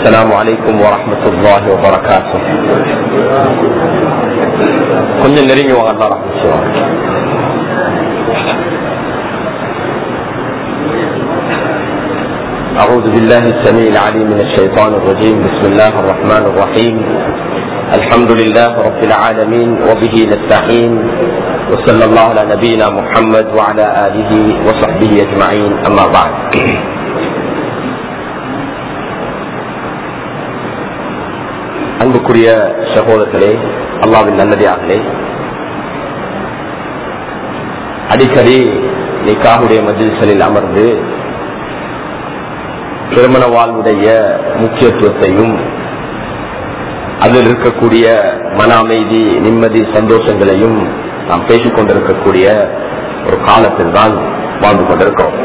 السلام عليكم ورحمة الله وبركاته கொஞ்சம் நெருங்கி வாங்க அல்லாஹ் ரஹ்மத் செய்வான். أعوذ بالله السميع العليم من الشيطان الرجيم بسم الله الرحمن الرحيم الحمد لله رب العالمين وبه نستعين وصلى الله على نبينا محمد وعلى آله وصحبه أجمعين أما بعد அன்புக்குரிய சகோதரர்களே அல்லாவின் நல்லடியார்களே அடிக்கடி நிக்காவுடைய மஜில்களில் அமர்ந்து திருமண வாழ்வுடைய முக்கியத்துவத்தையும் அதில் இருக்கக்கூடிய மன அமைதி நிம்மதி சந்தோஷங்களையும் நாம் பேசிக் கொண்டிருக்கக்கூடிய ஒரு காலத்தில் தான் வாழ்ந்து கொண்டிருக்கிறோம்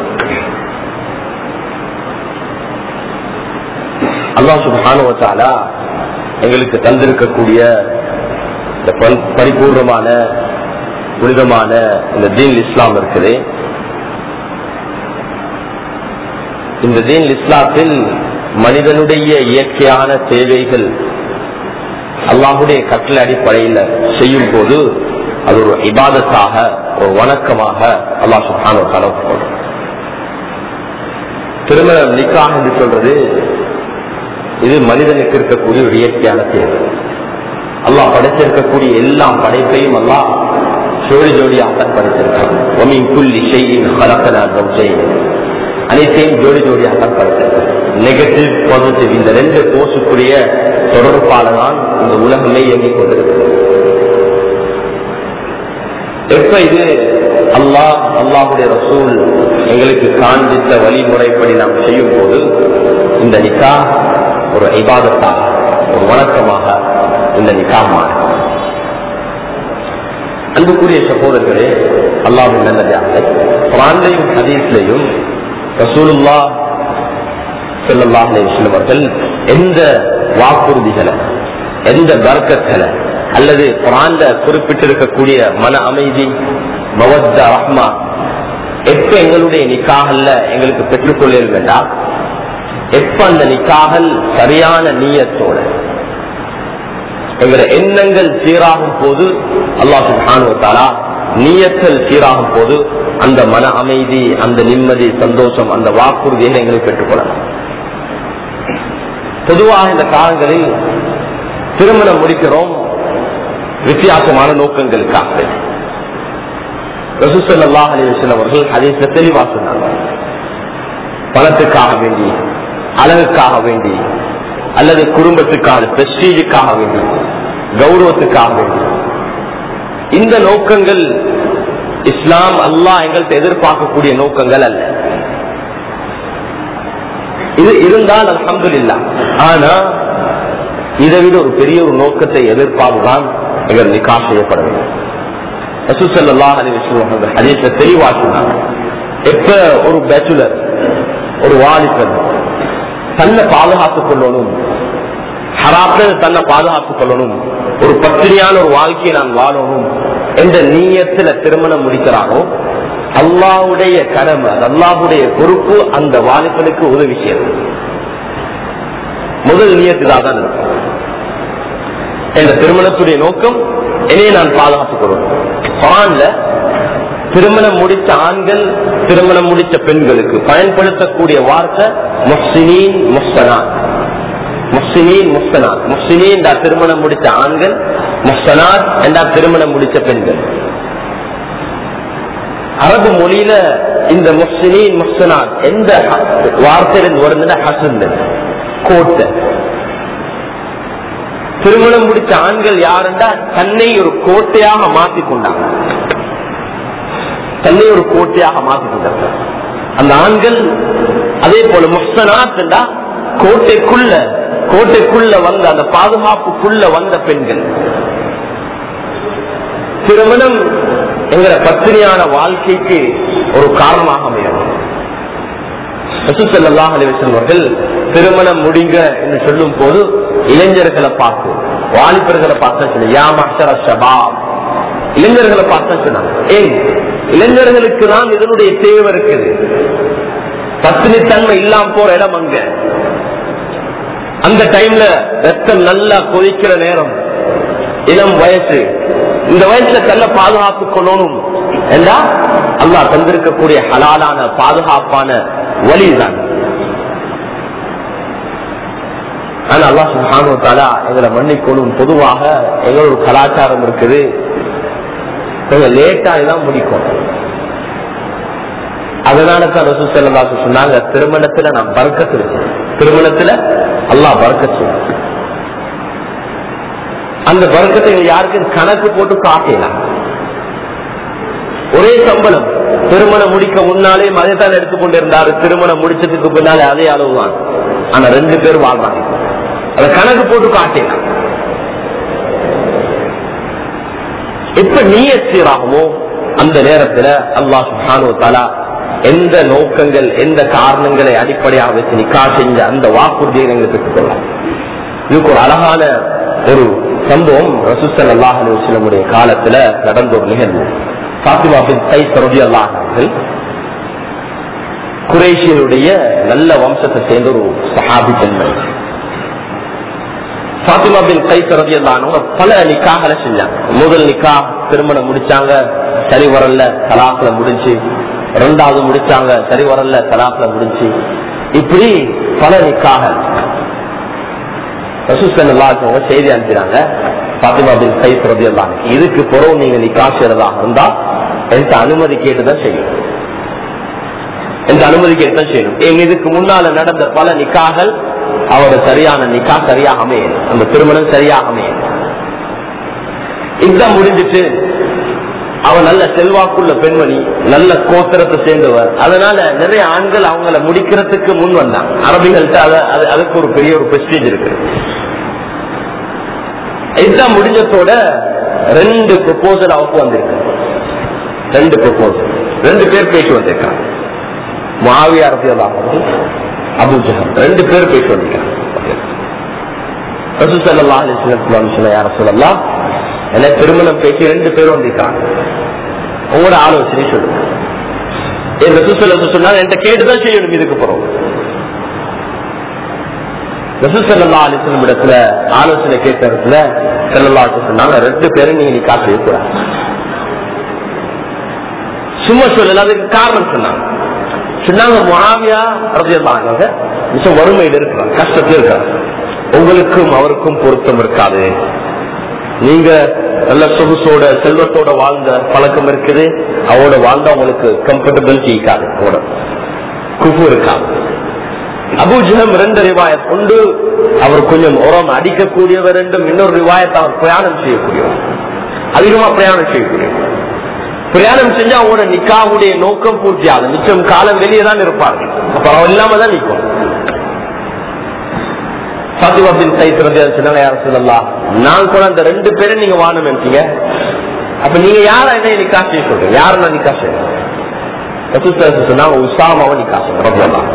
அல்லாஹ் சுபானுவத்தாலா எங்களுக்கு தந்திருக்கக்கூடிய இந்த பரி- பரிபூர்ணமான புனிதமான இந்த தீன் இஸ்லாம் இருக்குது இந்த தீன் இஸ்லாத்தில் மனிதனுடைய இயற்கையான தேவைகள் அல்லாஹுடைய கட்டளை அடிப்படையில் செய்யும் போது அது ஒரு இபாதத்தாக ஒரு வணக்கமாக அல்லாஹ் சுஹான கலவு திருமணம் நிக்காக என்று சொல்றது இது மனிதனுக்கு இருக்கக்கூடிய ஒரு இயற்கையான தேவை அல்லாஹ் படைச்சிருக்கக்கூடிய எல்லா படைப்பையும் அல்லாஹ் ஜோடி ஜோடியாக படைத்திருக்கான் ஒமின் புள்ளி செய்யின் கலக்கனார்தம் செய்யும் அனைத்தையும் ஜோடி ஜோடியாக படைத்திருக்கான் நெகட்டிவ் பாசிட்டிவ் இந்த ரெண்டு கோஷுக்குரிய தொடர்பால தான் இந்த உலகமே இயங்கிக் கொண்டிருக்கிறது எப்ப இது அல்லாஹ் அல்லாஹுடைய ரசூல் எங்களுக்கு காண்பித்த வழிமுறைப்படி நாம் செய்யும் போது இந்த நிக்கா ஒரு இபாதத்தாக ஒரு வணக்கமாக இந்த நிக்கா மாறும் அன்புக்குரிய சகோதரர்களே அல்லாஹின் நல்லதாக குரான்லையும் ஹதீஸ்லையும் ரசூலுல்லா ஸல்லல்லாஹு அலைஹி வஸல்லம் அவர்கள் எந்த வாக்குறுதிகளை எந்த பர்க்கத்களை அல்லது குரான்ல குறிப்பிட்டிருக்கக்கூடிய மன அமைதி மவத்த ரஹ்மா எப்ப எங்களுடைய நிக்காகல்ல எங்களுக்கு பெற்றுக்கொள்ள வேண்டாம் எப்ப அந்த நிக்காகல் சரியான நீயத்தோட எங்களோட எண்ணங்கள் சீராகும் போது அல்லாஹ் சுபானுவத்தாலா நீயத்தல் சீராகும் போது அந்த மன அமைதி அந்த நிம்மதி சந்தோஷம் அந்த வாக்குறுதியை எங்களுக்கு பெற்றுக்கொள்ளலாம் பொதுவாக இந்த காலங்களில் திருமணம் முடிக்கிறோம் வித்தியாசமான நோக்கங்களுக்காக ரசூசல்லாஹ் அலிவசன் அவர்கள் ஹதீஸ்ல தெளிவா சொன்னாங்க பணத்துக்காக வேண்டி அழகுக்காக வேண்டி அல்லது குடும்பத்துக்காக பிரஸ்டீஜுக்காக வேண்டி கௌரவத்துக்காக வேண்டி இந்த நோக்கங்கள் இஸ்லாம் அல்லாஹ் எங்கள்கிட்ட எதிர்பார்க்கக்கூடிய நோக்கங்கள் அல்ல இது இருந்தால் அல்ஹம்துலில்லா ஆனா இதை விட ஒரு பெரிய ஒரு நோக்கத்தை எதிர்பார்த்துதான் எங்கள் நிக்கா செய்யப்பட வேண்டும் ரசூசல்லா அலிவசம் ஹதீஸ தெளிவாக்கினாங்க எப்ப ஒரு பேச்சுலர் ஒரு வாலிபன் தன்னை பாதுகாத்துக் கொள்ளணும் ஹராத்துல தன்னை பாதுகாத்துக் கொள்ளணும் ஒரு பத்திரியான ஒரு வாழ்க்கையை நான் வாழணும் என்ற நீயத்துல திருமணம் முடிக்கிறானோ அல்லாவுடைய கடமை அல்லாஹுடைய பொறுப்பு அந்த வாலிபனுக்கு உதவி செய்யறது முதல் நீயத்துதான் தான் இருக்கும். இந்த திருமணத்துடைய நோக்கம் என்னையை நான் பாதுகாத்துக் கொள்ளணும் குரான்ல திருமணம் முடித்த ஆண்கள் திருமணம் முடித்த பெண்களுக்கு பயன்படுத்தக்கூடிய வார்த்தை முஸ்லிமீன் முஸ்தனா முஸ்லிமீன் முஸ்தனா முஸ்லிமீன் திருமணம் முடித்த ஆண்கள் முஸ்தனாத் என்றா திருமணம் முடித்த பெண்கள் அரபு மொழியில இந்த முஸ்லிமீன் முஸ்தனாத் எந்த வார்த்தையிலிருந்து வருதுன்னா ஹசன் கோட்டை திருமணம் முடித்த ஆண்கள் யாருண்டா தன்னை ஒரு கோட்டையாக மாற்றிக் கொண்டாங்க தன்னை ஒரு கோட்டையாக மாற்றிக் கொண்டாங்க அந்த ஆண்கள் அதே போல முஸ்தனாத் என்றா கோட்டைக்குள்ள கோட்டைக்குள்ள வந்த அந்த பாதுகாப்புக்குள்ள வந்த பெண்கள் திருமணம் என்கிற பத்திரியான வாழ்க்கைக்கு ஒரு காரணமாக அமையும் ரசூசல்லாஹ் அலிவசன் அவர்கள் திருமணம் முடிங்க என்று சொல்லும் போது இளைஞர்களை பார்த்து வாலிபர்களை பார்த்தா சொன்ன யா மஹ்ஷர ஷபாப் இளைஞர்களை பார்த்தா சொன்னாங்க ஏன் இளைஞர்களுக்கு தான் இதனுடைய தேவை இருக்குது பத்தினித்தன்மை இல்லாம போற இடம் அங்க அந்த இந்த டைம்ல ரத்தம் நல்லா கொதிக்கிற நேரம் இளம் வயசு இந்த வயசுல கல்ல பாதுகாத்துக் கொள்ளணும் என்றா அல்லாஹ் தந்திருக்கக்கூடிய ஹலாலான பாதுகாப்பான வழிதான் ஆனா அல்லாஹ் சுப்ஹானஹு வ தஆலா எங்களை மன்னிக்கணும் பொதுவாக எங்களோட ஒரு கலாச்சாரம் இருக்குது கொஞ்சம் லேட்டா தான் முடிக்கும் அதனால தான் ரசூல் ஸல்லல்லாஹு அலைஹி வஸல்லம் சொன்னாங்க திருமணத்துல நான் பறக்கத்து இருக்கு திருமணத்துல அல்லாஹ் பறக்கத்து அந்த பறக்கத்தை யாருக்கும் கணக்கு போட்டு காட்டலாம் ஒரே சம்பளம் திருமணம் முடிக்க முன்னாலே மதைத்தான் எடுத்துக்கொண்டிருந்தாரு திருமணம் முடிச்சதுக்கு பின்னாலே அதே அளவுதான் ஆனா ரெண்டு பேர் வாழ்றாங்க அதை கணக்கு போட்டு காட்டலாம் எப்ப நீய சீராகுமோ அந்த நேரத்துல அல்லாஹ் சுப்ஹானஹு வ தஆலா எந்த நோக்கங்கள் எந்த காரணங்களை அடிப்படையாக வச்சு நிக்கா செஞ்ச அந்த வாக்குறுதியை நீங்கள் பெற்றுக்கொள்ளலாம் இதுக்கு ஒரு அழகான ஒரு சம்பவம் ரசூசல் அல்லாஹ் அலுவலமுடைய காலத்துல நடந்த ஒரு நிகழ்வு பாத்திமா பின் கை சரதி அல்லாஹர்கள் குரேஷியனுடைய நல்ல வம்சத்தை சேர்ந்த ஒரு சஹாபி பெண்மணி பாத்திமா பின் கை சரதி அல்லாஹ் பல நிக்காகளை செஞ்சாங்க முதல் நிக்கா திருமணம் முடிச்சாங்க சரி வரல தலாக்குல முடிஞ்சு ரெண்டாவது முடிச்சாங்க சரி வரல தலாக்குல முடிஞ்சு இப்படி பல நிக்காக ரசூசல்லாச்சவங்க செய்தி அனுப்பினாங்க பாத்திமா பின் சைத் ரபியல்லாங்க இதுக்கு பிறகு நீங்க நிக்கா செய்யறதா இருந்தா எந்த அனுமதி கேட்டுதான் செய்யணும் எந்த அனுமதி கேட்டுதான் செய்யணும் எங்க இதுக்கு முன்னால நடந்த பல நிக்காகள் அவரோட சரியான நிக்கா சரியாக அமையும் அந்த திருமணம் சரியாக அமையும் இதுதான் முடிஞ்சிட்டு அவன் நல்ல செல்வாக்குள்ள பெண்மணி நல்ல கோத்திரத்தை சேர்ந்தவர் அதனால நிறைய ஆண்கள் அவங்கள முடிக்கிறதுக்கு முன் வந்தாங்க அரபிகள்கிட்ட அத- அது- அதுக்கு ஒரு பெரிய ஒரு பிரஸ்டீஜ் இருக்கு இதுதான் முடிஞ்சதோட ரெண்டு ப்ரொபோசல் அவருக்கு வந்திருக்கு ரெண்டு ப்ரொபோசல் ரெண்டு பேர் பேசி வந்திருக்காங்க மாவியா அரசியல் அபு ஜஹல் ரெண்டு பேர் பேசி வந்திருக்காங்க ரசூல் ஸல்லல்லாஹு அலைஹி வஸல்லம் சொன்ன யார சொல்லலாம் என்ன திருமணம் பேசி ரெண்டு பேரும் வந்திருக்காங்க உங்களோட ஆலோசனை சொல்லுங்க என் ரசூல் ஸல்லல்லாஹு அலைஹி சொன்னாங்க என்கிட்ட கேட்டுதான் செய்யணும் இதுக்கு போறோம் ரசூல் ஸல்லல்லாஹு அலைஹி வஸல்லம் இடத்துல ஆலோசனை கேட்ட இடத்துல ஸல்லல்லாஹு அலைஹி வஸல்லம் சொன்னாங்க ரெண்டு பேரும் நீங்க நிக்கா செய்யக்கூடாது சும்மா சொல்லல அதுக்கு காரணம் சொன்னாங்க சொன்னாங்க முகாவியா ரபியல்லாங்க மிச்சம் வறுமையில் இருக்கிறாங்க கஷ்டத்தில் இருக்கிறாங்க உங்களுக்கும் அவருக்கும் பொருத்தம் இருக்காது நீங்க நல்ல சொகுசோட செல்வத்தோட வாழ்ந்த பழக்கம் இருக்குது அவரோட வாழ்ந்தா உங்களுக்கு கம்ஃபர்டபிலிட்டி இருக்காது அவரோட குஃபு இருக்காது அபுஜகம் ரெண்டு ரிவாயத் உண்டு அவர் கொஞ்சம் உரம் அடிக்கக்கூடியவர் ரெண்டும் இன்னொரு ரிவாயத் அவர் பிரயாணம் செய்யக்கூடியவர் அதிகமா பிரயாணம் செய்யக்கூடியவர் பிரயாணம் செஞ்சா அவங்களோட நிக்காவுடைய நோக்கம் பூர்த்தி ஆகும் மிச்சம் காலம் வெளியே தான் இருப்பாங்க அப்ப அவன் இல்லாம தான் நிற்கும் பாத்திமா பின் சைத் ரலியல்லாஹு சொன்னாங்க யார சொல்லலாம் நான் கூட அந்த ரெண்டு பேரும் நீங்க வாழணும் நினைச்சீங்க அப்ப நீங்க யார என்ன நிக்கா செய்ய சொல்றீங்க யார நான் நிக்கா செய்யணும் ரசூல் ஸல்லல்லாஹு அலைஹி வஸல்லம் சொன்னாங்க உசாமாவை நிக்கா செய்யணும் ரலியல்லாஹு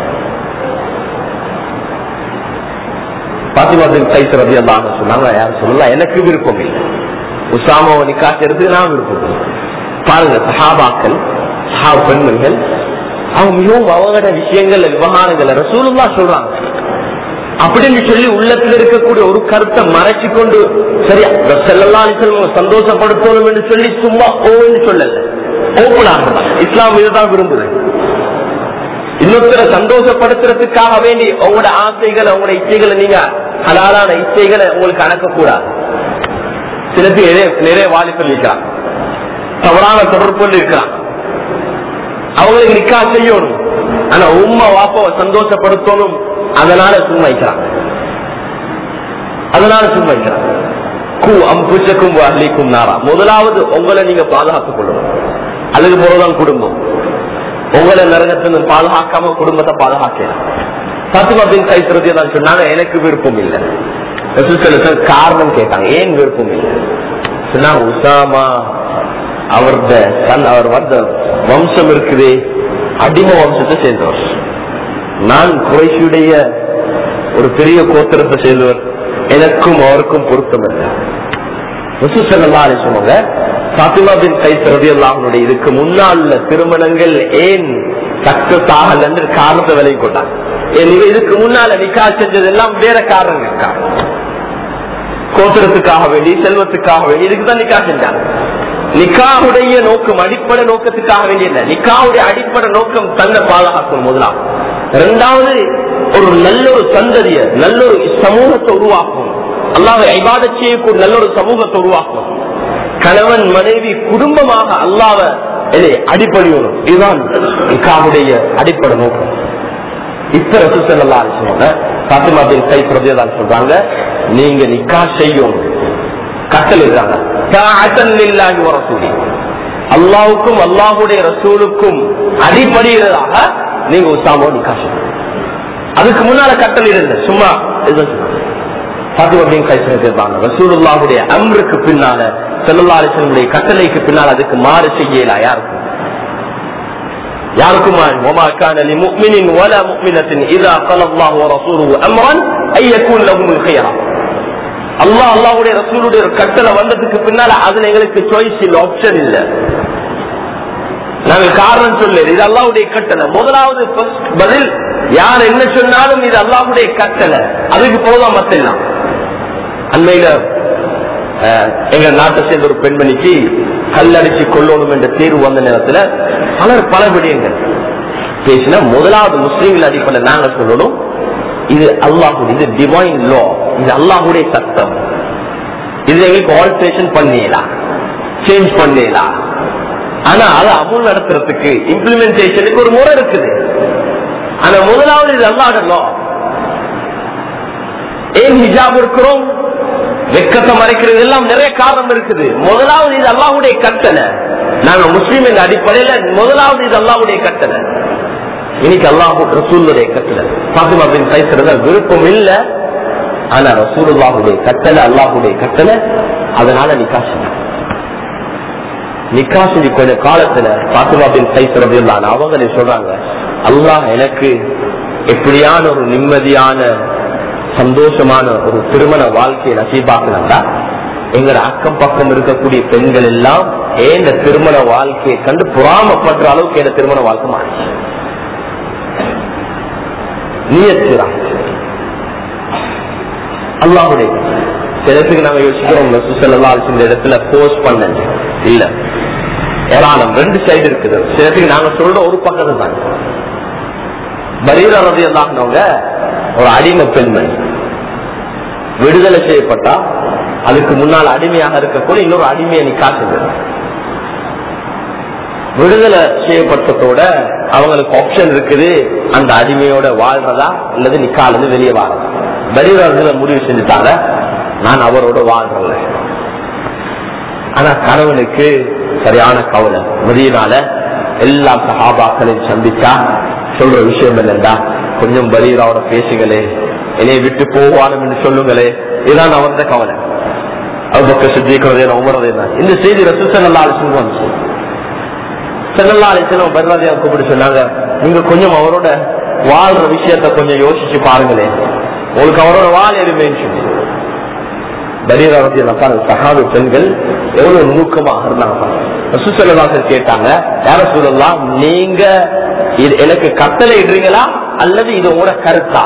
பாத்திமா பின் சைத் ரலியல்லாஹு சொன்னாங்க யார சொல்லலாம் எனக்கு விருப்பம் இல்லை உசாமாவை நிக்கா செய்யறதுக்கு நான் விருப்பம் இல்லை. பாருங்க சஹாபாக்கள் சஹாப பெண்மணிகள் அவங்க மிகவும் அவங்களோட விஷயங்கள்ல விவகாரங்கள்ல ரசூலுல்லா சொல்றாங்க அப்படின்னு சொல்லி உள்ளத்துல இருக்கக்கூடிய ஒரு கருத்தை மறைச்சு கொண்டு சரியா செல்லலாம் சந்தோஷப்படுத்தணும் என்று சொல்லி சும்மா ஓன்னு சொல்லல ஓப்பன் ஆகலாம் இஸ்லாம் இதுதான் விரும்புது இன்னொருத்தரை சந்தோஷப்படுத்துறதுக்காக வேண்டி உங்களோட ஆசைகளை உங்களோட இச்சைகளை நீங்க ஹலாலான இச்சைகளை உங்களுக்கு அடக்கக்கூடாது சில பேர் நிறைய நிறைய வாலிபர் இருக்கிறான் தவறான தொடர்பு இருக்கிறான் அவங்களுக்கு நிக்கா செய்யணும் ஆனா உம்மா வாப்பாவை சந்தோஷப்படுத்தணும் அதனால சும்மா வைக்கிறான் அதனால சும்மா வைக்கிறான் கு அம்புச்சக்கும் அஹ்லிக்கும் நாரா முதலாவது உங்களை நீங்க பாதுகாத்துக் கொள்ளணும் அல்லது போறதான் குடும்பம் உங்களை நரகத்திலிருந்து பாதுகாக்காம குடும்பத்தை பாதுகாக்கலாம் பத்து பின் கைத்துறது நான் சொன்னாங்க எனக்கு விருப்பம் இல்லை ரசூலுல்லாஹி காரணம் கேட்டாங்க ஏன் விருப்பம் இல்லை சொன்னாங்க உசாமா அவரது சன் அவர் வந்த வம்சம் இருக்குது அடிம வம்சத்தை சேர்ந்தவர் நான் குறைஷியுடைய ஒரு பெரிய கோத்திரத்தை சேர்ந்தவர் எனக்கும் அவருக்கும் பொருத்தம் இல்லை சொன்னாங்க பாத்திமா பின் கைத் ரவி அல்லாஹனுடைய இதுக்கு முன்னால் உள்ள திருமணங்கள் ஏன் சக்சஸ் ஆகல என்று காரணத்தை விலை கொண்டாங்க நீங்க இதுக்கு முன்னால நிக்கா செஞ்சதெல்லாம் வேற காரணங்களுக்காக கோத்திரத்துக்காக வேண்டி செல்வத்துக்காக வேண்டி இதுக்கு தான் நிக்கா செஞ்சாங்க நிக்காவுடைய நோக்கம் அடிப்படை நோக்கத்துக்காக வேண்டிய இல்ல நிக்காவுடைய அடிப்படை நோக்கம் தன்னை பாதுகாக்கும் முதலாம் இரண்டாவது ஒரு நல்ல ஒரு சந்ததிய நல்ல ஒரு சமூகத்தை உருவாக்கும் அல்லாவை ஐபாத செய்யக்கூடிய நல்ல ஒரு சமூகத்தை உருவாக்கும் கணவன் மனைவி குடும்பமாக அல்லாவ அடிப்படையும் இதுதான் நிக்காவுடைய அடிப்படை நோக்கம் இப்ப ரசூசல்லா சொன்னாங்க பாத்திமா பின் கை பிரதியதான் சொல்றாங்க நீங்க நிக்கா செய்யும் கட்டளிடுறாங்க அல்லாவுக்கும் அல்லாஹுடைய ரசூலுக்கும் அடிப்படையிறதாக நீங்க உசாமோ நிக்கா செய்யும் அதுக்கு முன்னால கட்டளிடுங்க சும்மா பாத்திமா கை சொல்லிருப்பாங்க ரசூலுல்லாவுடைய அம்ருக்கு பின்னால செல்லல்லா அலிசனுடைய கட்டளைக்கு பின்னால் அதுக்கு மாறு செய்யலா யாருக்கும் யாருக்கும் وما كان لمؤمن ولا مؤمنة إذا قال الله ورسوله أمرا أن يكون لهم الخيرة அல்லாஹ் அல்லாவுடைய ரசூலுடைய கட்டளை வந்ததுக்கு பின்னால அதுல எங்களுக்கு சாய்ஸ் இல்ல ஆப்ஷன் இல்ல நாங்க காரணம் சொல்ல இது அல்லாவுடைய கட்டளை முதலாவது பதில் யார் என்ன சொன்னாலும் இது அல்லாவுடைய கட்டளை அதுக்கு போதான் மத்தெல்லாம் அண்மையில எங்க நாட்டை சேர்ந்த ஒரு பெண்மணிக்கு கல்லடிச்சு கொள்ளணும் என்ற தீர்வு வந்த நேரத்துல பலர் பல விடயங்கள் பேசினா முதலாவது முஸ்லீம்கள் அடிப்படையில் நாங்க சொல்லணும் இது அல்லாஹு இது டிவைன் லா இது அல்லாஹுடைய சட்டம் இது எங்களுக்கு ஆல்ட்ரேஷன் பண்ணிடலாம் சேஞ்ச் பண்ணிடலாம் ஆனா அதை அமுல் நடத்துறதுக்கு இம்ப்ளிமெண்டேஷனுக்கு ஒரு முறை இருக்குது ஆனா முதலாவது இது அல்லாட லா ஏன் ஹிஜாப் இருக்கிறோம் வெக்கத்தை மறைக்கிறது எல்லாம் நிறைய காரணம் இருக்குது முதலாவது இது அல்லாஹுடைய கட்டளை நாங்க முஸ்லீம் என்ற அடிப்படையில முதலாவது இது அல்லாஹுடைய கட்டளை இன்னைக்கு அல்லாஹு ரசூலுடைய கட்டளை பாத்திமா பின் பேசுறது விருப்பம் இல்ல ஆனா ரசூலுல்லாஹுடைய கட்டளை அல்லாஹுடைய கட்டளை அதனால நிக்கா செஞ்சு நிக்கா செஞ்சு கொஞ்ச காலத்துல பாத்திமா பின் பேசுறது இல்லாம அவங்களே சொல்றாங்க அல்லாஹ் எனக்கு எப்படியான ஒரு நிம்மதியான சந்தோஷமான ஒரு திருமண வாழ்க்கையை நசீபாக்குனா எங்கட அக்கம் பக்கம் இருக்கக்கூடிய பெண்கள் எல்லாம் ஏன் இந்த திருமண வாழ்க்கையை கண்டு புறாமப்படுற அளவுக்கு என் திருமண வாழ்க்கை மாறிச்சு நீயத்துறான் அல்லாஹுடைய சிலத்துக்கு நாங்க யோசிக்கிறோம் சுசல்லா இந்த இடத்துல போஸ்ட் பண்ண இல்ல ஏராளம் ரெண்டு சைடு இருக்குது சிலத்துக்கு நாங்க சொல்ற ஒரு பக்கத்து தான் பரீரா ரவி அல்லாஹ்னவங்க ஒரு அடிமை பெண்மணி விடுதலை செய்யப்பட்டா அதுக்கு முன்னால் அடிமையாக இருக்கக்கூடிய இன்னொரு அடிமையை நீ காட்டுது விடுதலை செய்யப்பட்டதோட அவங்களுக்கு ஆப்ஷன் இருக்குது அந்த அடிமையோட வாழ்றதா அல்லது நிக்காலது வெளியே வாழறதா வெளிவர்கள் முடிவு செஞ்சுட்டாங்க நான் அவரோட வாழ்றல ஆனா கணவனுக்கு சரியான கவலை மதியனால எல்லா சகாபாக்களையும் சந்திச்சா சொல்ற விஷயம் என்னண்டா கொஞ்சம் பலீராவோட பேசுங்களே என்னை விட்டு போவானும் என்று சொல்லுங்களே இதுதான் அவரது கவலை அவங்க சித்திக்கிறதே உமரதே இந்த செய்தி ரசூசல்லா அலிசன் வந்துச்சு செல்லல்லா அலிசன் பர்வாதியா கூப்பிட்டு சொன்னாங்க நீங்க கொஞ்சம் அவரோட வாழ்ற விஷயத்த கொஞ்சம் யோசிச்சு பாருங்களேன் உங்களுக்கு அவரோட வாழ் எதுவுமேன்னு சொல்லி பரீராவதி சகாது பெண்கள் எவ்வளவு நுணுக்கமாக இருந்தாங்க ரசூசல்லாசர் கேட்டாங்க யார சொல்லலாம் நீங்க இது எனக்கு கட்டளை இடுறீங்களா அல்லது இது உங்களோட கருத்தா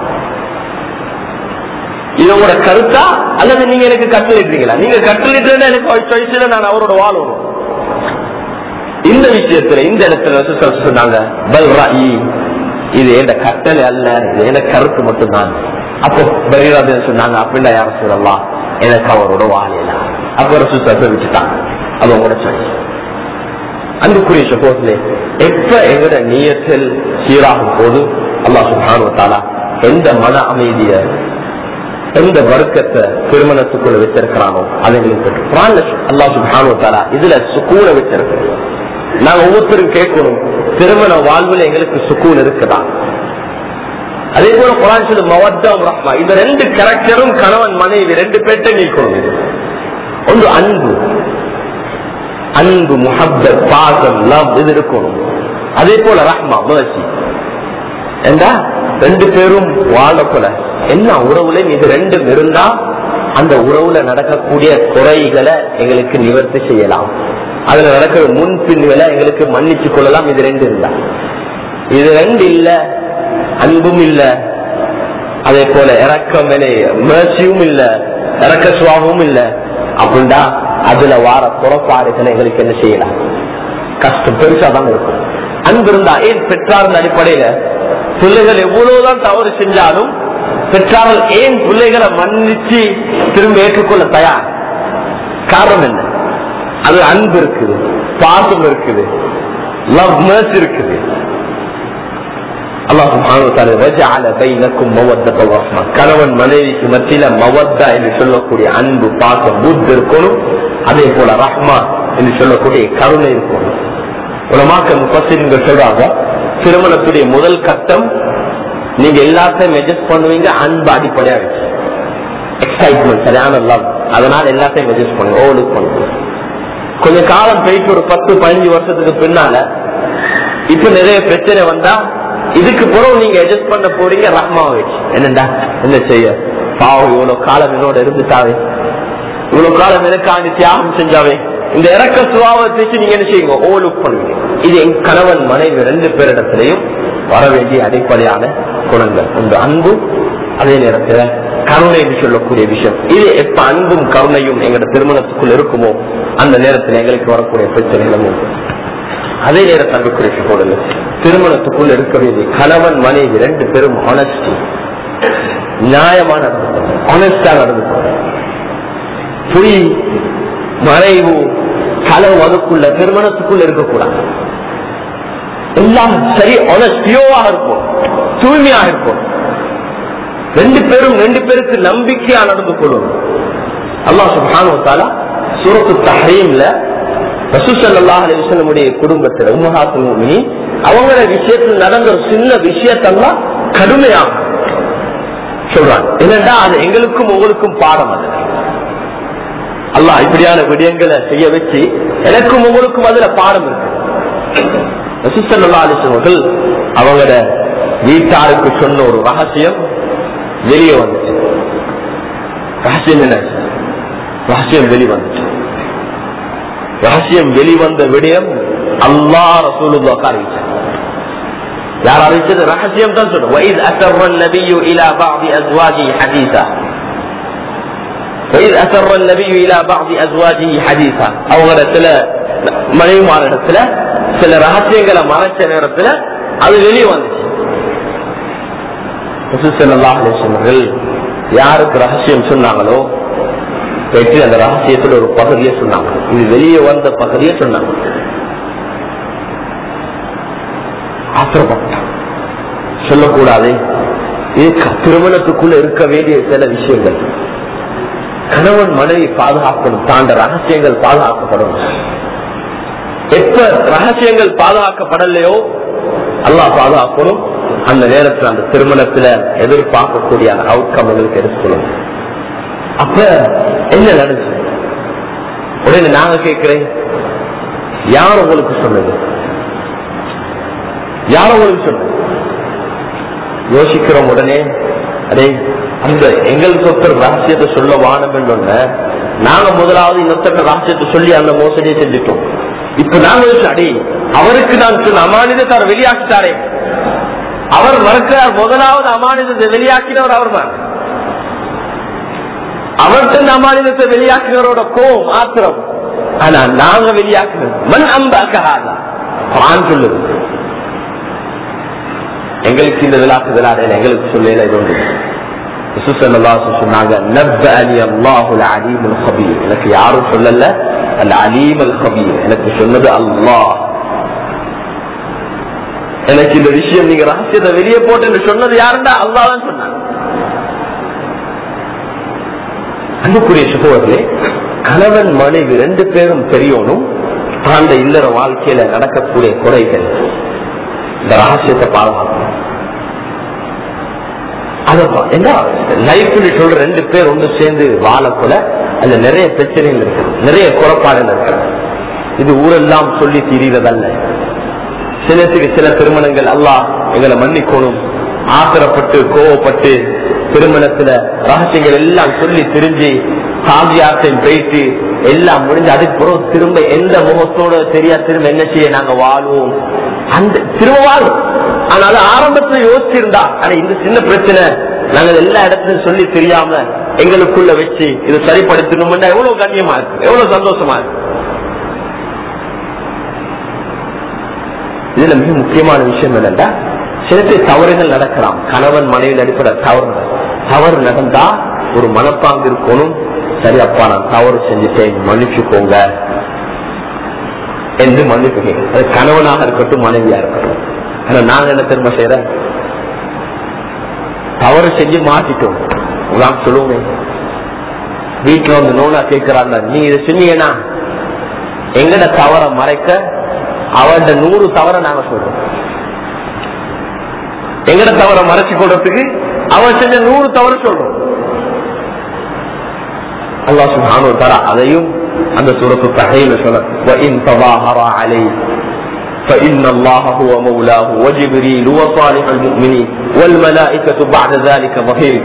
இது உங்களோட கருத்தா அல்லது நீங்க எனக்கு கட்டளை இடுறீங்களா நீங்க கட்டளை இடுறேன்னா எனக்கு சாய்ஸ்ல நான் அவரோட வாழணும் இந்த விஷயத்துல இந்த இடத்துல ரசூசல் சொன்னாங்க பல் ராயி இது எந்த கட்டளை அல்ல இது எந்த கருத்து மட்டும்தான் அப்போ பரீராஜன் சொன்னாங்க அப்படின்னா யாரும் சொல்லலாம் எனக்கு அவரோட வாழையலாம் அப்ப ரசூசல் விட்டுட்டாங்க அது உங்களோட சாய்ஸ் அன்புக்குரிய சகோதரே எப்ப எங்கட நீயத்தில் சீராகும் போது அல்லாஹ் சுபானுவத்தாலா எந்த மன அமைதிய எந்த வர்க்கத்தை திருமணத்துக்குள்ள வச்சிருக்கிறானோ அதை எங்களுக்கு அல்லாஹ் சுபானுவத்தாலா இதுல சுக்கூன வச்சிருக்கு நாங்க ஒவ்வொருத்தரும் கேட்கணும் திருமண வாழ்வுல எங்களுக்கு சுக்கூன் இருக்குதா அதே போல குரான் சொல்லு மவத்தம் ரஹ்மா இந்த ரெண்டு கேரக்டரும் கணவன் மனைவி ரெண்டு பேர்ட்ட நீக்கணும் இது ஒன்று அன்பு அன்பு முஹப்பத் பாசம் லவ் இது இருக்கணும் அதே போல ரஹ்மா mercy ஏண்டா ரெண்டு பேரும் வாழப்பட என்ன உறவுல இது ரெண்டும் இருந்தா அந்த உறவுல நடக்கக்கூடிய குறைகளை எங்களுக்கு நிவர்த்தி செய்யலாம் அதுல நடக்கிற முன்பின்களை எங்களுக்கு மன்னிச்சு கொள்ளலாம் இது ரெண்டு இருந்தா இது ரெண்டு இல்ல அன்பும் இல்ல அதே போல இறக்கம் மேர்ச்சியும் இல்ல இறக்க சுவாபமும் இல்ல அப்படின்னா அதுல வார புறப்பாடுகளை எங்களுக்கு என்ன செய்யலாம் கஷ்டம் பெருசா தான் இருக்கும் அன்பு இருந்தா ஏன் பெற்றாரின் அடிப்படையில பிள்ளைகள் எவ்வளவுதான் தவறு செஞ்சாலும் பெற்றார்கள் ஏன் பிள்ளைகளை மன்னிச்சு திரும்ப ஏற்றுக்கொள்ள தயார் காரணம் என்ன அது அன்பு இருக்குது பாசம் இருக்குது லவ் மேர்ஸ் இருக்குது அல்லாஹ் சுப்ஹானஹு வ தஆலா வஜஅல பைனக்கும் மவத்தத வ ரஹ்மா கணவன் மனைவிக்கு மத்தியில மவத்தா என்று சொல்லக்கூடிய அன்பு பாசம் புத் இருக்கணும் அதே போல ரஹ்மா என்று சொல்லக்கூடிய கருணை இருக்கணும் உலமாக்க முப்பசின்கள் சொல்றாங்க திருமணத்துடைய முதல் கட்டம் நீங்க எல்லாத்தையும் அட்ஜஸ்ட் பண்ணுவீங்க அன்பு அடிப்படையா வச்சு எக்ஸைட்மெண்ட் சரியான லவ் அதனால எல்லாத்தையும் அட்ஜஸ்ட் பண்ணுங்க ஓவர்லுக் பண்ணுங்க கொஞ்ச காலம் போயிட்டு ஒரு பத்து பதினஞ்சு வருஷத்துக்கு பின்னால இப்ப நிறைய பிரச்சனை வந்தா இதுக்கு பிறகு நீங்க அட்ஜஸ்ட் பண்ண போறீங்க ரஹ்மாவை வச்சு என்னண்டா என்ன செய்ய பாவம் இவ்வளவு காலம் என்னோட இருந்துட்டாவே இவ்வளவு காலம் எனக்காண்டி தியாகம் செஞ்சாவே இந்த இறக்க சுபாவத்தை வச்சு நீங்க என்ன செய்யுங்க ஓவர்லுக் பண்ணுவீங்க இது என் கணவன் மனைவி ரெண்டு பேரிடத்திலையும் வர வேண்டிய அடிப்படையான குணங்கள் ஒன்று அன்பு அதே நேரத்துல கருணை என்று சொல்லக்கூடிய விஷயம் இது எப்ப அன்பும் கருணையும் எங்களோட திருமணத்துக்குள் இருக்குமோ அந்த நேரத்தில் எங்களுக்கு வரக்கூடிய பிரச்சனைகளும் உண்டு அதே நேரத்தில் அன்புக்குரிய போடுங்க திருமணத்துக்குள் இருக்க வேண்டிய கணவன் மனைவி ரெண்டு பேரும் ஆனஸ்டி நியாயமான ஆனஸ்டா நடந்து பொய் மறைவு களவு அதுக்குள்ள திருமணத்துக்குள்ள இருக்கக்கூடாது எல்லாம் சரி பியோவாக இருக்கும் தூய்மையாக இருக்கும் ரெண்டு பேரும் ரெண்டு பேருக்கு நம்பிக்கையா நடந்து கொள்ளணும் அல்லாஹ் சுபானுவத்தாலா சூரத்து தஹரீம்ல ரசூசல்லா அலிவசனமுடைய குடும்பத்தில் உம்மஹாத்து அவங்கள விஷயத்தில் நடந்த ஒரு சின்ன விஷயத்தெல்லாம் கடுமையாகும் சொல்றாங்க என்னண்டா அது எங்களுக்கும் உங்களுக்கும் பாடம் அது அல்லாஹ் இப்படியான விடயங்களை செய்ய வச்சு எனக்கும் உங்களுக்கும் அதுல பாடம் இருக்கு ரசூசல்லா அலிசவர்கள் அவங்களோட வீட்டாருக்கு சொன்ன ஒரு ரகசியம் வெளியே வந்துச்சு ரகசியம் என்ன ரகசியம் வெளிவந்துச்சு ரகசியம் வெளிவந்த விடயம் அல்லா ரசூலுல்லாக்கு அறிவிச்சார் யார் அறிவிச்சது ரகசியம் தான் சொல்றோம் وَإِذْ أَسَرَّ النَّبِيُّ إِلَى بَعْضِ أَزْوَاجِهِ حَدِيثًا وَإِذْ أَسَرَّ النَّبِيُّ إِلَى بَعْضِ أَزْوَاجِهِ حَدِيثًا அவங்கள சில மனைவிமான இடத்துல சில ரகசியங்களை மறைச்ச நேரத்துல அது வெளியே வந்துச்சு சொன்னார்கள் யாருக்கு ரகசியம் சொன்னாங்களோ போயிட்டு அந்த ரகசியத்துல ஒரு பகுதியை சொன்னாங்க இது வெளியே வந்த பகுதியை சொன்னாங்க ஆத்திரப்பட்டான் சொல்லக்கூடாது இது திருமணத்துக்குள்ள இருக்க வேண்டிய சில விஷயங்கள் கணவன் மனைவி பாதுகாக்கணும் தாண்ட ரகசியங்கள் பாதுகாக்கப்படும் எப்ப ரகசியங்கள் பாதுகாக்கப்படலையோ அல்லாஹ் பாதுகாக்கணும் அந்த நேரத்தில் அந்த திருமணத்துல எதிர்பார்க்கக்கூடிய அந்த அவுட்கம் எங்களுக்கு எடுத்துக்கணும் அப்ப என்ன நடந்துச்சு உடனே நாங்க கேட்கிறேன் யார் உங்களுக்கு சொன்னது யார் உங்களுக்கு சொன்னது யோசிக்கிறோம் உடனே அதே அந்த எங்களுக்கு ஒருத்தர் ரகசியத்தை சொல்ல வானம் என்று நாங்க முதலாவது இன்னொருத்தர் ரகசியத்தை சொல்லி அந்த மோசடியை செஞ்சுட்டோம் இப்ப நாங்க யோசிச்சு அடே அவருக்கு நான் சொன்ன அமானிதத்தார் வெளியாக்கிட்டாரே அவர் மறுக்கிறார் முதலாவது அமானிதத்தை வெளியாக்கினவர் அவர் தான் அவர்கிட்ட அமானிதத்தை வெளியாக்கினவரோட கோம் ஆத்திரம் ஆனா நாங்க வெளியாக்குறது மண் அம்பாக்காத குரான் சொல்லுது எங்களுக்கு இந்த விழாக்குதலாட எங்களுக்கு சொல்லல இது ஒன்று சொன்னாங்க எனக்கு யாரும் சொல்லல அல்ல அலீம் அல் கபீர் எனக்கு சொன்னது அல்லாஹ் எனக்கு இந்த விஷயம் நீங்க ரகசியத்தை வெளியே போட்டு சொன்னது யாருண்டா அல்லாஹ் தான் சொன்னாங்க அன்புக்குரிய சுகோதரே கணவன் மனைவி ரெண்டு பேரும் பெரியவனும் அந்த இல்லற வாழ்க்கையில நடக்கக்கூடிய குறைகள் இந்த ரகசியத்தை பாதுகாக்கணும் என்ன லைஃப்ல சொல்ற ரெண்டு பேர் ஒன்று சேர்ந்து வாழக்கூட அதுல நிறைய பிரச்சனைகள் இருக்கு நிறைய குறைபாடுகள் இருக்கு இது ஊரெல்லாம் சொல்லி தீரதல்ல சிலத்துக்கு சில திருமணங்கள் அல்லாஹ் எங்களை மன்னிக்கணும் ஆத்திரப்பட்டு கோவப்பட்டு திருமணத்துல ரகசியங்கள் எல்லாம் சொல்லி தெரிஞ்சு சாந்தியாத்தையும் போயிட்டு எல்லாம் முடிஞ்சு அதுக்கு பிறகு திரும்ப எந்த முகத்தோட தெரியா திரும்ப என்ன செய்ய நாங்க வாழ்வோம் அந்த திரும்ப வாழ்வோம் ஆனால ஆரம்பத்துல யோசிச்சிருந்தா ஆனா இந்த சின்ன பிரச்சனை நாங்க எல்லா இடத்துலயும் சொல்லி தெரியாம எங்களுக்குள்ள வச்சு இது சரிப்படுத்தணும்னா எவ்வளவு கண்ணியமா இருக்கு எவ்வளவு சந்தோஷமா இருக்கு இதுல மிக முக்கியமான விஷயம் என்னன்னா சில பேர் தவறுகள் நடக்கலாம் கணவன் மனைவியில் அடிப்பட தவறு தவறு நடந்தா ஒரு மனப்பாங்கு இருக்கணும் சரி அப்பா நான் தவறு செஞ்சுட்டேன் மன்னிச்சுக்கோங்க என்று மன்னிப்பு கேட்கும். அது கணவனாக இருக்கட்டும் மனைவியா இருக்கட்டும் ஆனா நாங்க என்ன திரும்ப செய்யற தவறு செஞ்சு மாட்டிட்டோம் நான் சொல்லுவேன் வீட்டுல வந்து நோனா கேட்கிறாங்க நீ இதை செஞ்சீங்கன்னா எங்கட தவற மறைக்க அவட நூறு தவற நாங்க சொல்றோம் எங்கட தவற மறைச்சு கொள்றதுக்கு அவன் செஞ்ச நூறு தவறு சொல்றோம் அல்லாஹ் சுப்ஹானஹு வ தஆலா அதையும் அந்த சூரத்து தஹீல சொல்ல وَإِن تَظَاهَرَ عَلَيْهِ فإن الله هو مولاه وجبريل وصالح المؤمنين والملائكة بعد ذلك ظهير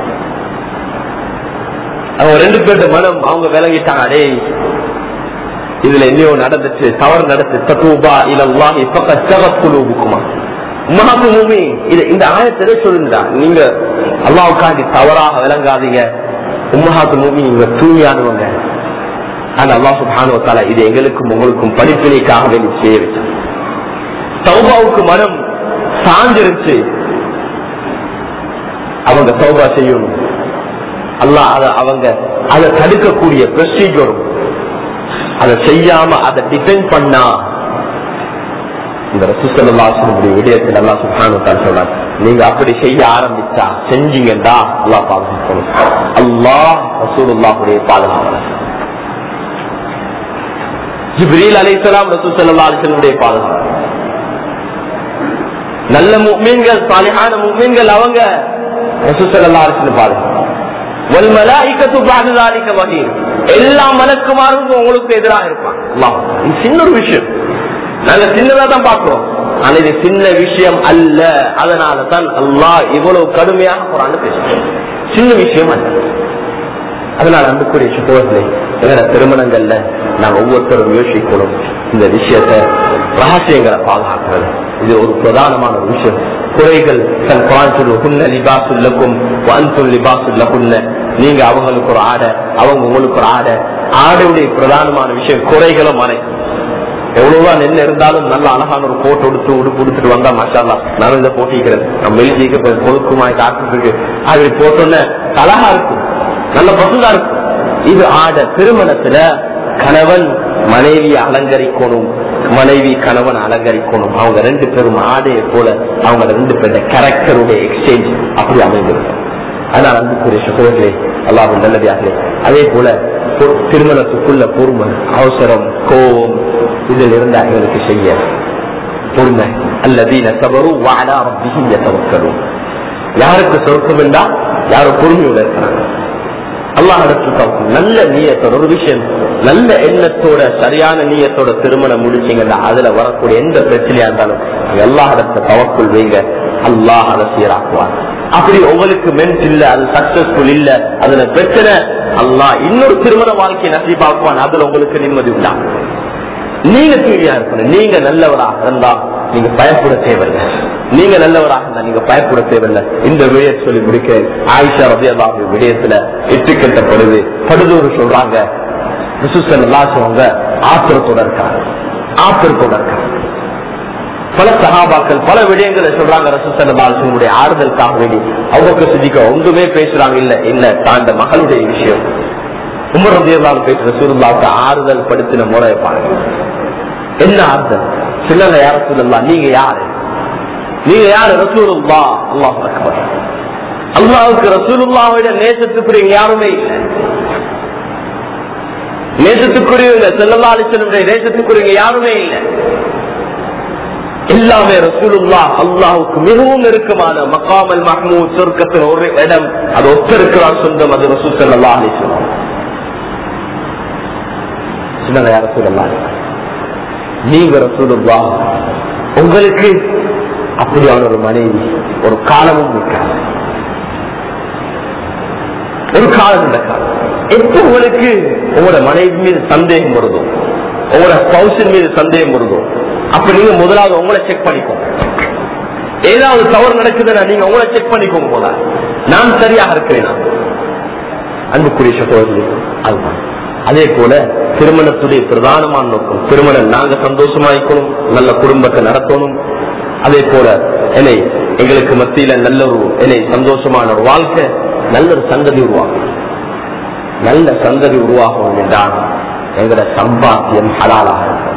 அவங்க ரெண்டு பேருடைய மனம் அவங்க விளங்கிட்டாங்க டேய் இதுல என்னையோ நடந்துச்சு தவறு நடந்து தத்துவா இலல்லாஹி ஃபக்கத் சகத் குலூபுக்குமா உம்மஹாத்து மூமி இது இந்த ஆயத்திலே சொல்லுங்கடா நீங்க அல்லாஹ்வுக்காண்டி தவறாக விளங்காதீங்க உம்மஹாத்து மூமி நீங்க தூய்மையானவங்க ஆனா அல்லாஹ் சுப்ஹானஹு வ தஆலா இது எங்களுக்கும் உங்களுக்கும் படிப்பினைக்காக வேண்டி செய்ய வச்சான் தௌபாவுக்கு மனம் சாஞ்சிருச்சு அவங்க தௌபா செய்யணும் அல்லாஹ் அத அவங்க அதை தடுக்கக்கூடிய ப்ரொசீஜரும் அதை செய்யாம அதை டிபெண்ட் பண்ணா இந்த ரசூசல்லாசனுடைய விடயத்தில் அல்லா சுல்தான் சொல்றார் நீங்க அப்படி செய்ய ஆரம்பிச்சா செஞ்சீங்கன்னா அல்லாஹ் பாதுகாக்கணும் அல்லாஹ் ரசூலுல்லாஹுடைய பாதுகாவலர் ஜிப்ரீல் அலைஹிஸ்ஸலாம் ரசூல் ஸல்லல்லாஹு அலைஹி வஸல்லம் பாதுகாப்பு நல்ல முஃமின்கள் சாலிஹான முஃமின்கள் அவங்க ரசூல் ஸல்லல்லாஹு அலைஹி வஸல்லம் பாதுகாப்பு வல் மலாயிகத்து பஅத ذلك வஹீர் எல்லா மலக்குமாரும் உங்களுக்கு எதிராக இருப்பாங்க அல்லாஹ் இது சின்ன ஒரு விஷயம் நாங்க சின்னதா தான் பாக்குறோம் ஆனா இது சின்ன விஷயம் அல்ல அதனால தான் அல்லாஹ் இவ்வளவு கடுமையாக குரான் பேசுறோம் சின்ன விஷயம் அல்ல அதனால அன்புக்குரிய சுகோதரே எங்களோட திருமணங்கள்ல நாங்க ஒவ்வொருத்தரும் யோசிக்கணும் இந்த விஷயத்த ரகசியங்களை பாதுகாக்கிறது இது ஒரு பிரதானமான ஒரு விஷயம் குறைகள் தன் குரான் சொல்லு குன்ன லிபாசுல்லக்கும் வான்சுல் லிபாசுல்லகுன்ன நீங்க அவங்களுக்கு ஒரு ஆடை அவங்க உங்களுக்கு ஒரு ஆடை ஆடையுடைய பிரதானமான விஷயம் குறைகளை மறைக்கும் எவ்வளவுதான் நெல் இருந்தாலும் நல்ல அழகான ஒரு போட்டோ எடுத்து உடுப்பு கொடுத்துட்டு வந்தா மாஷால்லா நான் இதை போட்டிக்கிறேன் நம்ம எழுதிக்க கொழுக்குமாய் காட்டுறதுக்கு அது போட்டோன்னு அழகா இருக்கும் நல்ல பசுதா இருக்கும் இது ஆட திருமணத்துல கணவன் மனைவியை அலங்கரிக்கணும் மனைவி கணவன் அலங்கரிக்கணும் அவங்க ரெண்டு பேரும் ஆடையை போல அவங்க ரெண்டு பேருடைய கேரக்டருடைய எக்ஸ்சேஞ்ச் அப்படி அமைந்திருக்கும் அதனால் அன்புக்குரிய சகோதரர்களே அல்லாஹ் நல்லதாகவே அதே போல பொ- திருமணத்துக்குள்ள பொறுமை அவசரம் கோபம் இதில் இருந்தா எங்களுக்கு செய்ய பொறுமை அல்லதீன சபரு வாடா ரப்பிஹிம் யதவக்கலும் யாருக்கு சொர்க்கம் என்றா யாரும் பொறுமையோட இருக்கிறாங்க அல்லாஹ் நடத்து நல்ல நீயத்தோட ஒரு விஷயம் நல்ல எண்ணத்தோட சரியான நீயத்தோட திருமணம் முடிச்சீங்கன்னா அதுல வரக்கூடிய எந்த பிரச்சனையா இருந்தாலும் எல்லா இடத்த தவக்குள் வைங்க அல்லாஹ் அதை சீராக்குவார் அப்படி உங்களுக்கு மென்ட் இல்ல அது சக்சஸ்ஃபுல் இல்ல அதுல பிரச்சனை அல்லாஹ் இன்னொரு திருமண வாழ்க்கையை நசீபாக்குவான் அதுல உங்களுக்கு நிம்மதி உண்டா நீங்க தூய்மையா இருக்கணும் நீங்க நல்லவராக இருந்தா நீங்க பயப்பட தேவையில்லை நீங்க நல்லவராக இருந்தா நீங்க பயப்பட தேவையில்லை இந்த விடயத்தை சொல்லி முடிக்க ஆயிஷா ரபி அல்லாஹ் விடயத்துல எட்டு கட்டப்படுது படுதூர் சொல்றாங்க சொல்லுவாங்க ஆத்திரத்தோட இருக்காங்க ஆத்திரத்தோட இருக்காங்க பல சகாபாக்கள் பல விடயங்களை சொல்றாங்க ரசூசனுடைய ஆறுதலுக்காக வேண்டி அவங்க சிதிக்க ஒன்றுமே பேசுறாங்க இல்ல இல்ல தாண்ட மகளுடைய விஷயம் உமர் ரபியல்லாஹ் பேசுற சூருல்லாவுக்கு ஆறுதல் படுத்தின முறையை பாருங்க என்ன ஆறுதல் சிலங்க யார சொல்லலாம் நீங்க யாரு நீங்க யாரு ரசூலுல்லா அல்லாஹ் அக்பர் அல்லாவுக்கு ரசூலுல்லாவிட நேசத்துக்குரிய யாருமே இல்லை நேசத்துக்குரியவங்க செல்லல்லா அலிசனுடைய நேசத்துக்குரிய யாருமே இல்லை எல்லாமே ரசூலுல்லா அல்லாஹுக்கு மிகவும் நெருக்கமான மக்காமல் மஹமூத் சொர்க்கத்தின் ஒரு இடம் அது ஒத்திருக்கிறான் சொந்தம் அது ரசூல் செல்லல்லா அலிசனம் சின்னதா யார சொல்லலாம் நீங்க ரசூலுல்லா உங்களுக்கு அப்படியான ஒரு மனைவி ஒரு காலமும் இருக்காது ஒரு காலம் நடக்காது எப்ப உங்களுக்கு உங்களோட மனைவி மீது சந்தேகம் வருதோ உங்களோட ஸ்பௌசின் மீது சந்தேகம் வருதோ அப்ப நீங்க முதலாவது உங்களை செக் பண்ணிக்கோ ஏதாவது தவறு நடக்குதுன்னா நீங்க உங்களை செக் பண்ணிக்கோங்க போல நான் சரியாக இருக்கிறேனா அன்புக்குரிய சகோதரி அதுதான் அதே போல திருமணத்துடைய பிரதானமான நோக்கம் திருமணம் நாங்க சந்தோஷமாயிக்கணும் நல்ல குடும்பத்தை நடத்தணும் அதே போல என்னை எங்களுக்கு மத்தியில நல்ல ஒரு என்னை சந்தோஷமான ஒரு வாழ்க்கை நல்ல ஒரு சந்ததி உருவாகும் நல்ல சந்ததி உருவாகும் என்றால் எங்களோட சம்பாத்தியம் ஹலாலாக இருக்கும்.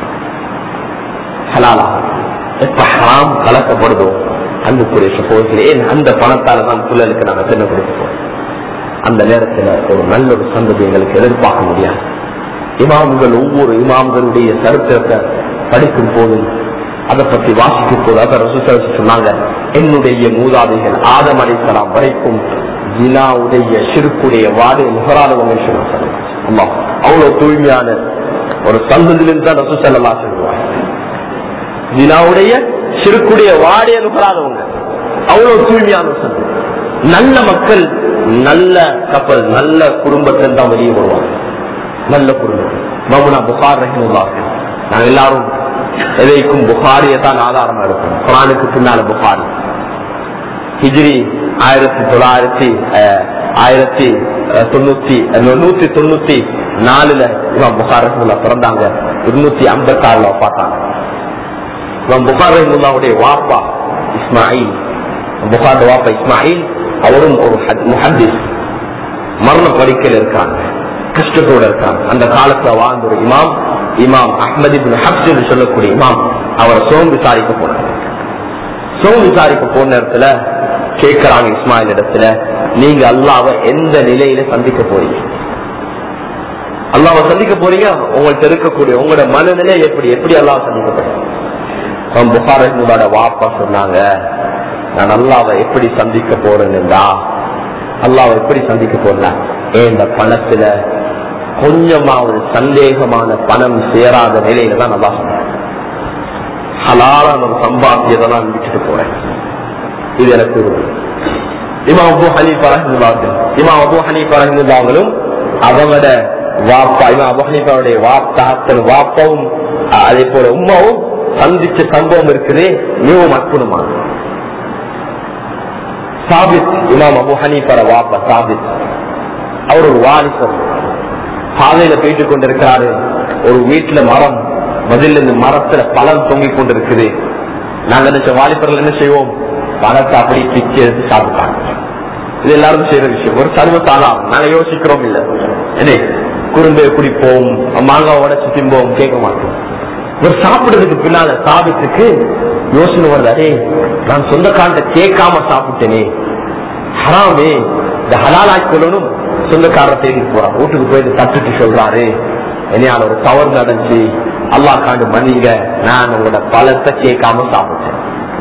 ஹலாலாக எப்ப ஹராம் கலக்கப்படுதோ அன்புக்குரிய சகோதரி ஏன் அந்த பணத்தால தான் பிள்ளைகளுக்கு நாங்க சின்ன கொடுப்போம் அந்த நேரத்துல ஒரு நல்ல ஒரு சந்ததி எங்களுக்கு எதிர்பார்க்க முடியாது இமாம்கள் ஒவ்வொரு இமாம்களுடைய சரித்திரத்தை படிக்கும் போதும் அதை பத்தி வாசிக்கும் போது அதை ரசூசரசு சொன்னாங்க என்னுடைய மூதாதைகள் ஆதம் அலிசலாம் வரைக்கும் ஜினாவுடைய சிறுக்குடைய வாடு நுகராதவங்க சொன்னாங்க அம்மா அவ்வளவு தூய்மையான ஒரு சந்ததியிலிருந்து தான் ரசூசல்லா சொல்லுவாங்க ஜினாவுடைய சிறுக்குடைய வாடைய நுகராதவங்க அவ்வளவு தூய்மையான ஒரு சந்ததி நல்ல மக்கள் நல்ல கப்பல் நல்ல குடும்பத்தில் தான் வெளியே வருவாங்க நல்ல குடும்பம் மமுனா புகார் ரஹிமுல்லாஹ் நாங்க எல்லாரும் எதைக்கும் புகாரியை தான் ஆதாரமா இருக்கும் குரானுக்கு பின்னால புகாரி ஹிஜ்ரி ஆயிரத்தி தொள்ளாயிரத்தி அஹ், ஆயிரத்தி அஹ், தொண்ணூத்தி அஹ், நூத்தி தொண்ணூத்தி நாலுல இவன் புகார் ரஹிமுல்லா பிறந்தாங்க இருநூத்தி ஐம்பத்தி ஆறுல பார்த்தாங்க இவன் புகார் ரஹிமுல்லாவுடைய வாப்பா இஸ்மாயில் புகார் வாப்பா இஸ்மாயில் அவரும் ஒரு முஹத்திஸ் மரண படுக்கையில் இருக்காங்க கஷ்டத்தோட இருக்காங்க அந்த காலத்துல வாழ்ந்த ஒரு இமாம் இமாம் அஹ்மது இப்னு ஹப்ஸ் என்று சொல்லக்கூடிய இமாம் அவர் சோம் விசாரிக்க போனார் சோம் விசாரிக்க போன நேரத்துல கேட்கிறாங்க இஸ்மாயில் இடத்துல நீங்க அல்லாவை எந்த நிலையில சந்திக்க போறீங்க அல்லாவை சந்திக்க போறீங்க உங்கள்ட்ட இருக்கக்கூடிய உங்களோட மனநிலை எப்படி எப்படி அல்லாவை சந்திக்க போறீங்க அவன் புகார் ரஹ்மத்துல்லாஹோட வாப்பா சொன்னாங்க நான் அல்லாவை எப்படி சந்திக்க போறேன்டா அல்லாவை எப்படி சந்திக்க போறேன் ஏன் இந்த பணத்துல கொஞ்சமாவது சந்தேகமான பணம் சேராத நிலையில தான் நல்லா சொன்னேன் ஹலாலான ஒரு சம்பாத்தியத்தை நான் விட்டுட்டு போறேன் இது எனக்கு ஒரு இமாம் அபு ஹனீஃபா ரஹிமுல்லாஹு இமாம் அபு ஹனீஃபா ரஹிமுல்லாஹும் அவங்களோட வாப்பா இமாம் அபு ஹனீஃபாவுடைய வாப்பாக்கள் வாப்பாவும் அஹ், அதே போல உம்மாவும் சந்திச்ச சம்பவம் இருக்குது மிகவும் அற்புதமானது சாபித் இமாம் அபு ஹனீஃபர வாப்பா சாபித் அவர் ஒரு வாரிசர் பாதையில போயிட்டு கொண்டிருக்கிறாரு ஒரு வீட்டுல மரம் பதில் இந்த மரத்துல பழம் தொங்கிக் கொண்டிருக்குது நாங்க நினைச்ச வாலிபர்கள் என்ன செய்வோம் பழத்தை அப்படி பிச்சு எடுத்து சாப்பிட்டாங்க இது எல்லாரும் செய்யற விஷயம் ஒரு சர்வசாலாம் நாங்க யோசிக்கிறோம் இல்ல என்ன குறும்பை குடிப்போம் மாங்காய் உடச்சு திம்போம் கேட்க மாட்டோம் ஒரு சாப்பிடுறதுக்கு பின்னால சாபித்துக்கு யோசனை வருது அரே நான் சொந்தக்காரன்ட்ட கேட்காம சாப்பிட்டேனே ஹராமே இந்த ஹலாலாக்கி கொள்ளணும் சொந்தக்காரரை தேடி போறான் வீட்டுக்கு போயிட்டு தட்டுட்டு சொல்றாரு என்னையால ஒரு தவறு நடந்துச்சு அல்லாஹ் காண்டு மன்னிங்க நான் உங்களோட பழத்தை கேட்காம சாப்பிட்டேன்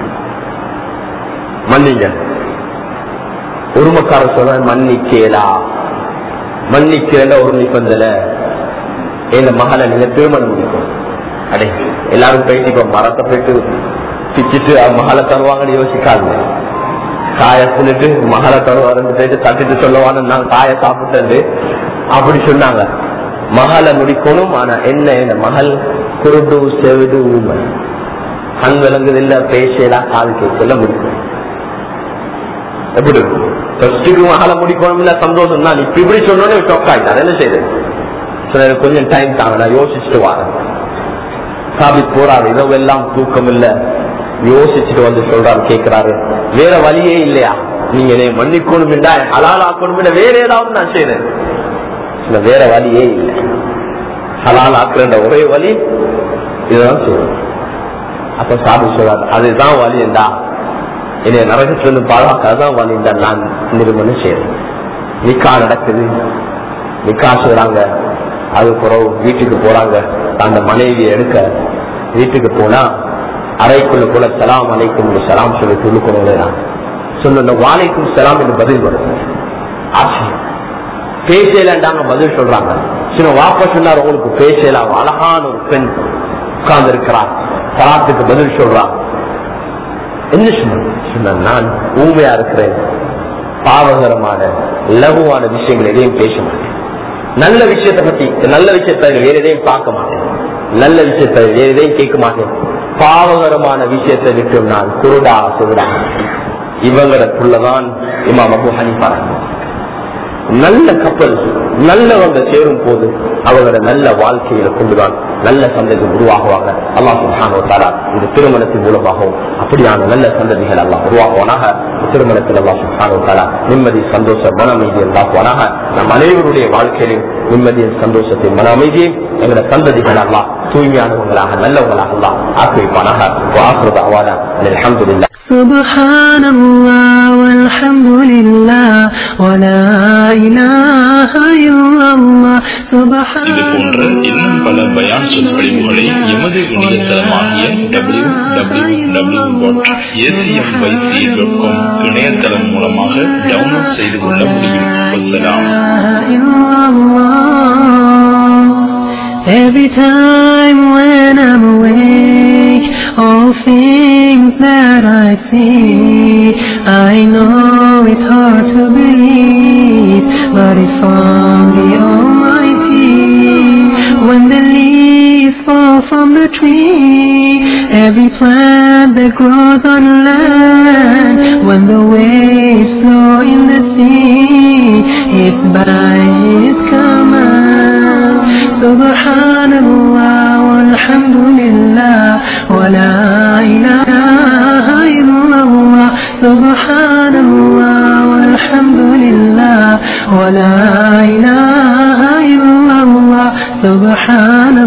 மன்னிங்க உரிமக்காரர் சொல்ற மன்னிக்கேலா மன்னிக்கிறேன் ஒரு நிபந்தனை எங்க மகளை நீங்க திருமணம் முடிக்கும் அடே எல்லாரும் போயிட்டு இப்ப மரத்தை போயிட்டு பிச்சுட்டு அவன் மகளை தருவாங்கன்னு யோசிக்காது காய சொல்லிட்டு மகளை தருவாருன்னு போயிட்டு தட்டிட்டு சொல்லுவான்னு நான் காய சாப்பிட்டது அப்படி சொன்னாங்க மகளை முடிக்கணும் ஆனா என்ன இந்த மகள் குருடு செவிடு ஊமை கண் விளங்குது இல்ல பேசலாம் காது கேட்கல முடிக்கும் எப்படி இருக்கும் ஃபர்ஸ்ட்டுக்கு மகளை முடிக்கணும் இல்ல சந்தோஷம் தான் இப்ப இப்படி சொன்னோடனே ஷாக் ஆயிட்டார் என்ன செய்யுது சிலர் கொஞ்சம் டைம் தாங்க நான் யோசிச்சுட்டு வரேன் சாபித் போறாரு இரவெல்லாம் தூக்கம் இல்ல யோசிச்சுட்டு வந்து சொல்றாரு கேட்கிறாரு வேற வழியே இல்லையா நீங்க என்னை மன்னிக்கணும் இல்ல ஹலால் ஆக்கணும் இல்ல வேற ஏதாவது நான் செய்யறேன் இல்ல வேற வழியே இல்லை ஹலால் ஆக்குற ஒரே வழி இதுதான் செய்யணும் அப்ப சாபி சொல்றாரு அதுதான் வழி என்றா என்னை நரகத்துல இருந்து பாதுகாக்காதான் வழி என்றா நான் நிறுவனம் செய்யறேன் நிக்கா நடக்குது நிக்கா செய்யறாங்க அது பிறகு வீட்டுக்கு போறாங்க அந்த மனைவியை எடுக்க வீட்டுக்கு போனா அறைக்குள்ள கூட சலாம் அலைக்கும் சலாம் சொல்லி சொல்லிக்கணும் சொன்ன வாழைக்கும் சலாம் என்று பதில் வரும் ஆச்சரியம் பேசலாண்டாங்க பதில் சொல்றாங்க சின்ன வாப்பா சொன்னார் உங்களுக்கு பேசலாம் அழகான ஒரு பெண் உட்கார்ந்து இருக்கிறார் சலாத்துக்கு பதில் சொல்றான் என்ன சொன்ன சொன்ன நான் ஊமையா இருக்கிறேன் பாவகரமான லகுவான விஷயங்கள் எதையும் பேச மாட்டேன் நல்ல விஷயத்தை பத்தி நல்ல விஷயத்தை வேற எதையும் பார்க்க மாட்டேன் நல்ல விஷயத்தை வேற எதையும் கேட்க மாட்டேன் பாவகரமான விஷயத்தை விட்டு நான் குருடா சொல்றா இவங்களுக்குள்ளதான் இமாம் அபு ஹனிஃபா நல்ல கப்பல் நல்லவங்க சேரும் போது அவங்களோட நல்ல வாழ்க்கையில கொண்டுதான் நல்ல சந்ததி உருவாகுவாங்க அல்லாஹ் சுப்ஹானஹு வ தஆலா இந்த திருமணத்தின் மூலமாகவும் அப்படியான நல்ல சந்ததிகள் எல்லாம் உருவாகுவானாக திருமணத்தில் அல்லாஹ் சுப்ஹானஹு வ தஆலா நிம்மதி சந்தோஷ மன அமைதியை உண்டாக்குவானாக நம் அனைவருடைய வாழ்க்கையிலும் நிம்மதியின் சந்தோஷத்தை மன அமைதியும் எங்களோட சந்ததிகள் எல்லாம் தூய்மையானவங்களாக நல்லவங்களாக எல்லாம் ஆக்கி வைப்பானாக வாக்குறது அவானா அல்ஹம்துலில்லாஹ் سبحان الله والحمد لله ولا إله إلا الله سبحان இது போன்ற இன்னும் பல பயான் சொற்பொழிவுகளை எமது இணையதளமாகிய W W W dot ACMYC dot com இணையதளம் மூலமாக டவுன்லோட் செய்து கொள்ள முடியும் வசலாம் Every time when I'm awake, all things that I see, I know it's hard to believe, but it's from the Almighty. When the leaves fall from the tree, every plant that grows on land, when the waves flow in the sea, it's by His command. Subhanallah walhamdulillah wa la ilaha illallah. Subhanallah walhamdulillah wa la ilaha illallah. Subhanallah.